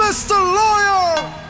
Mr. Lawyer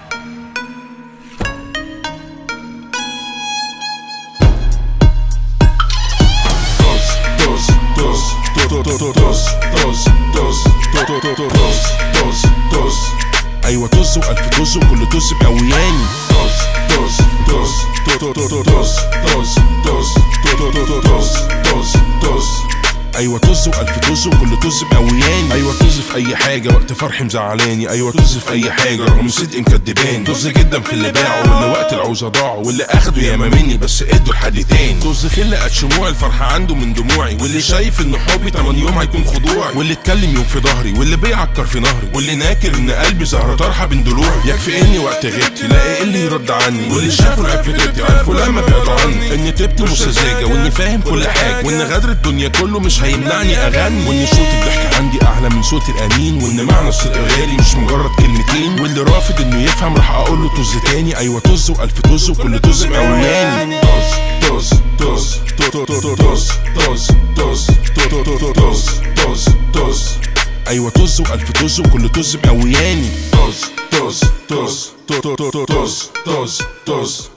dos, dos, dos, dos, dos, dos, dos, dos, dos, dos, dos, dos ايوه طز والف طز وكل طز بقوياني طز طز طز طز طز طز طز طز طز طز طز طز ايوه طز والف طز وكل طز مقوياني ايوه طز في اي حاجه وقت فرحي مزعلاني ايوه طز في اي حاجه رغم صدق مكدباني طز جدا في اللي باعه واللي وقت العوزه ضاعوا واللي اخدوا ياما مني بس ادوا لحد تاني طز في اللي قد شموع الفرحه عنده من دموعي واللي شايف ان حبي تمن يوم هيكون خضوعي واللي اتكلم يوم في ظهري واللي بيعكر في نهري واللي ناكر ان قلبي زهره طرحه بين ضلوعي يكفي اني وقت غبت لاقي اللي يرد عني واللي شافوا العيب في طيبتي عرفوا لما بعدوا عني اني طيبتي مش سذاجه واني فاهم كل حاجه وان غدر الدنيا كله مش هيمنعني اغني وان صوت الضحك عندي اعلى من صوت الانين وان معنى الصدق غالي مش مجرد كلمتين واللي رافض انه يفهم راح اقول له طز تاني ايوه طز والف طز وكل طز مقوياني طز طز طز طز طز طز طز طز طز طز طز ايوه طز والف طز وكل طز مقوياني طز طز طز طز طز طز طز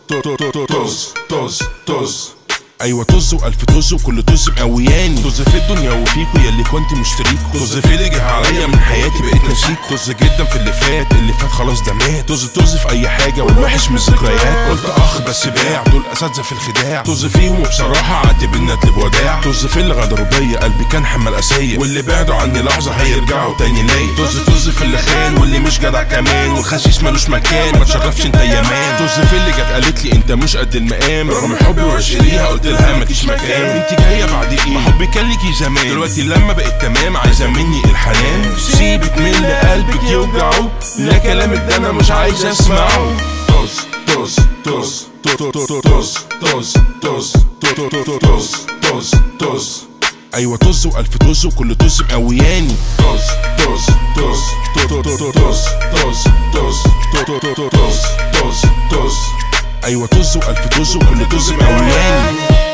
طز طز طز ايوه طز والف طز وكل طز مقوياني طز في الدنيا وفيكو يا اللي كنت مشتريكو طز في اللي جه عليا من حياتي بقيت نسيكو طز جدا في اللي فات اللي فات خلاص ده مات طز طز في اي حاجه والوحش من الذكريات قلت اخ بس باع دول اساتذه في الخداع طز فيهم وبصراحه عاتب الندل بوداع طز في اللي غدروا بيا قلبي كان حمل اسيه واللي بعدوا عني لحظه هيرجعوا تاني ليا طز طز في اللي خان واللي مش جدع كمان والخسيس ملوش مكان ما تشرفش انت يا مان طز في اللي جت قالت لي انت مش قد المقام رغم حبي وعشق ليها قلت لها مفيش مكان انت جايه بعد ايه ما حبي كان ليكي زمان دلوقتي لما بقيت تمام عايزه مني الحنان سيبك من اللي قلبك يوجعه لا كلامك ده انا مش عايز اسمعه طز طز طز طز طز طز طز طز طز طز ايوه طز والف طز وكل طز مقوياني طز طز طز طز طز طز طز طز طز طز ايوه طز والف طز وكل طز مقوياني